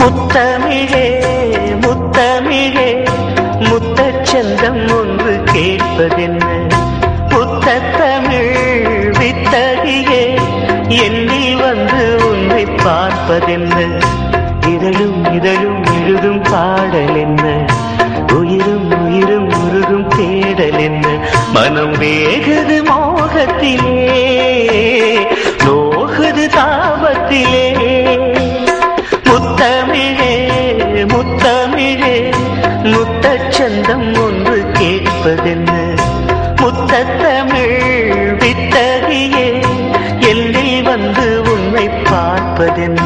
முத்தமிழே முத்தமிழே முத்தச்சந்தம் ஒன்று கேட்பதென்ன புத்தத்தமிழ் வித்தகியே எண்ணில் வந்து உன்னை பார்ப்பதென்ன இதழும் இதழும் எழுதும் பாடல் என்ன உயிரும் உயிரும் உருகும் தேடல் என்ன மனம் வேகுது மோகத்திலே நோகுது தாபத்திலே முத்தமிழே முத்தமிழே முத்தச்சந்தம் ஒன்று கேட்பதென்ன முத்தத்தமிழ் வித்தகியே எல்லில் வந்து உன்னை பார்ப்பதென்ன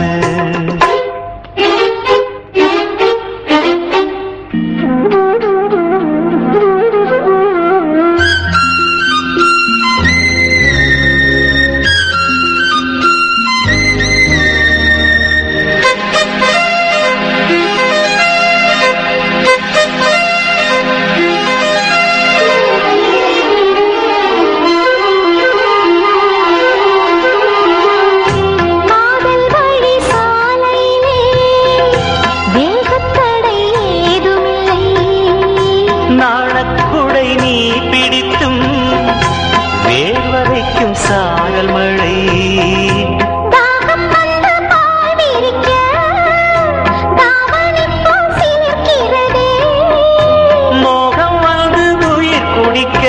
காதல் வழி சாலையிலே வேகத்தடை ஏதுமில்லை நாணக்குடை நீ பிடித்தும் வேர்வரைக்கும் சாரல் மழை தாகம் வந்த பால் விரிக்க தாவணிப்போல் சிலிர்க்கிறதே மோகம் வந்து உயிர் குடிக்க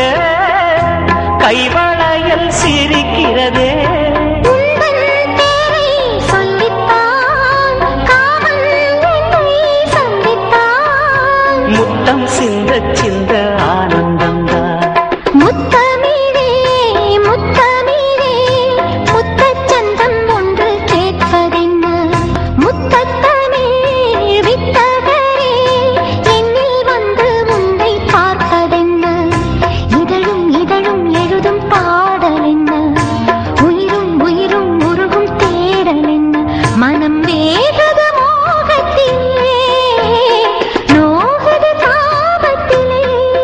கைவளையல் சிரிக்கிறதே உந்தன் பேரை சொல்லித்தான் காவல் என்னை சந்தித்தான் முத்தம் சிந்த சிந்த ஆனந்தம்தான் முத்தமிழே முத்தமிழே முத்தச்சந்தம் ஒன்று கேட்பதென்ன முத்தத்தமிழ் வித்தகரே என்னில் வந்து உன்னை பார்ப்பதென்ன இதழும் இதழும் எழுதும் பாடல் என்ன உயிரும் உயிரும் உருகும் தேடல் என்ன மனம் வேகத மோகத்திலே நோகத தாபத்திலே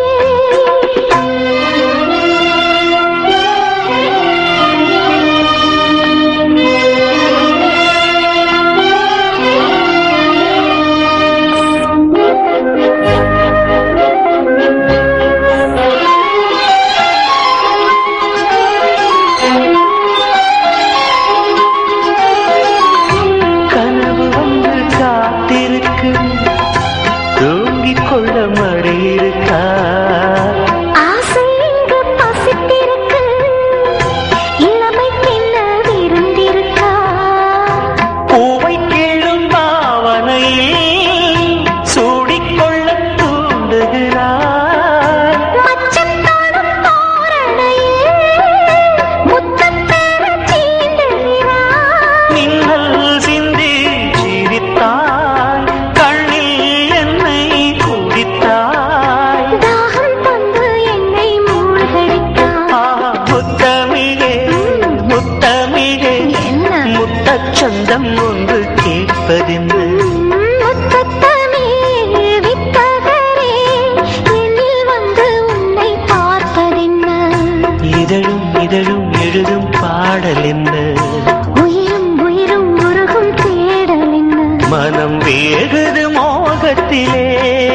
கனவு வந்து காத்திருக்கு தூங்கிக் கொள்ள மழை இருக்கா ஆசை இங்கு பசித்திருக்கு இளமை பின்ன விருந்திருக்கா பூவை கேளும் பாவனையில் சூடிக்கொள்ள தூண்டுகிறார் மச்சத்தாடும் தோரணையில் முத்தம் பெற சீண்டுகிறார் மின்னல் சிந்தி சிரித்தாய் கண்ணில் என்னை குடித்தாய் தாகம் தந்து என்னை மூழ்கடித்தார் ஆஹா, முத்தமிழே முத்தமிழே என்ன முத்தச்சந்தம் ஒன்று கேட்பதென்று முத்தத்தமிழ் வித்தகரே என்னில் வந்து உன்னை பார்ப்பதென்ன இதழும் இதழும் எழுதும் பாடல் என்ன உயிரும் உயிரும் உருகும் தேடல் என்ன மனம் வேகுது மோகத்திலே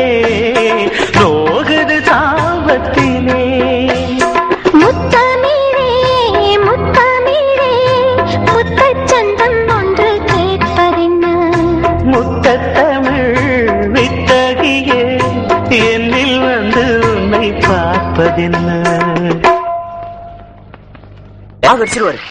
நோகுது தாபத்திலே முத்தமிழே முத்தமிழே முத்தச்சந்தம் ஒன்று கேட்பதென்ன முத்தத்தமிழ் வித்தகியே என்னில் வந்து உன்னை பார்ப்பதென்ன ஆ வச்சிருவாரு